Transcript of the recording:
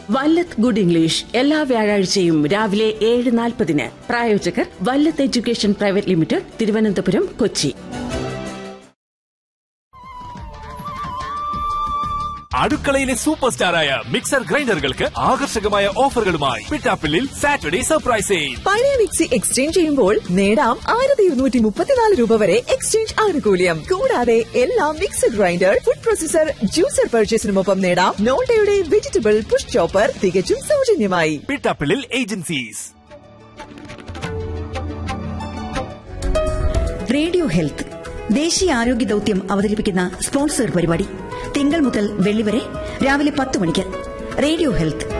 Vallath good English എല്ലാ വ്യാഴാഴ്ചയും രാവിലെ ഏഴ് നാൽപ്പതിന് പ്രായോജകർ Vallath education private limited Thiruvananthapuram Kochi അടുക്കളയിലെ സൂപ്പർ സ്റ്റാറായ മിക്സർ ഗ്രൈൻഡറുകൾക്ക് ആകർഷകമായ ഓഫറുകളുമായി പിട്ടാപ്പിള്ളിൽ സാറ്റർഡേ സർപ്രൈസ് സെയിൽ പഴയ മിക്സി എക്സ്ചേഞ്ച് ചെയ്യുമ്പോൾ നേടാം ആയിരത്തി ഇരുന്നൂറ്റി മുപ്പത്തിനാല് രൂപ വരെ എക്സ്ചേഞ്ച് ആനുകൂല്യം കൂടാതെ എല്ലാ mixer grinder food processor juicer പർച്ചേസിനുമൊപ്പം നേടാം നോൾട്ടയുടെ വെജിറ്റബിൾ പുഷ് ചോപ്പർ തികച്ചും സൗജന്യമായി പിട്ടാപ്പിള്ളിൽ ഏജൻസീസ് റേഡിയോ ഹെൽത്ത് ദേശീയ ആരോഗ്യ ദൌത്യം അവതരിപ്പിക്കുന്ന സ്പോൺസർ പരിപാടി തിങ്കൾ മുതൽ വെള്ളി വരെ രാവിലെ പത്ത് മണിക്ക് റേഡിയോ ഹെൽത്ത്